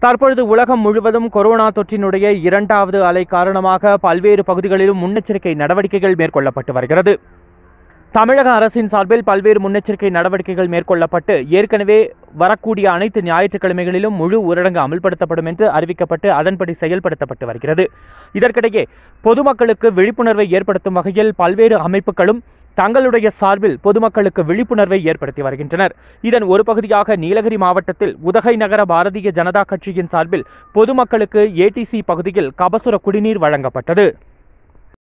தற்பொழுது உலகம் முழுவதும் கொரோனா தொற்றினுடைய இரண்டாவது அலை காரணமாக பல்வேறு பகுதிகளிலும் முன்னெச்சரிக்கை நடவடிக்கைகள் மேற்கொள்ளப்பட்டு வருகிறது தமிழக அரசின் சார்பில் பல்வேறு முன்னெச்சரிக்கை நடவடிக்கைகள் மேற்கொள்ளப்பட்டு ஏற்கனவே வரக்கூடிய அனைத்து ஞாயிற்றுக்கிழமைகளிலும் முழு ஊரடங்கு அமல்படுத்தப்படும் என்று அறிவிக்கப்பட்டு அதன்படி செயல்படுத்தப்பட்டு வருகிறது இதற்கிடையே பொதுமக்களுக்கு விழிப்புணர்வை ஏற்படுத்தும் வகையில் பல்வேறு அமைப்புகளும் தங்களுடைய சார்பில் பொதுமக்களுக்கு விழிப்புணர்வை ஏற்படுத்தி வருகின்றனர் இதன் ஒரு பகுதியாக நீலகிரி மாவட்டத்தில் உதகை நகர பாரதிய ஜனதா கட்சியின் சார்பில் பொதுமக்களுக்கு ஏடிசி பகுதியில் கபசுர குடிநீர் வழங்கப்பட்டது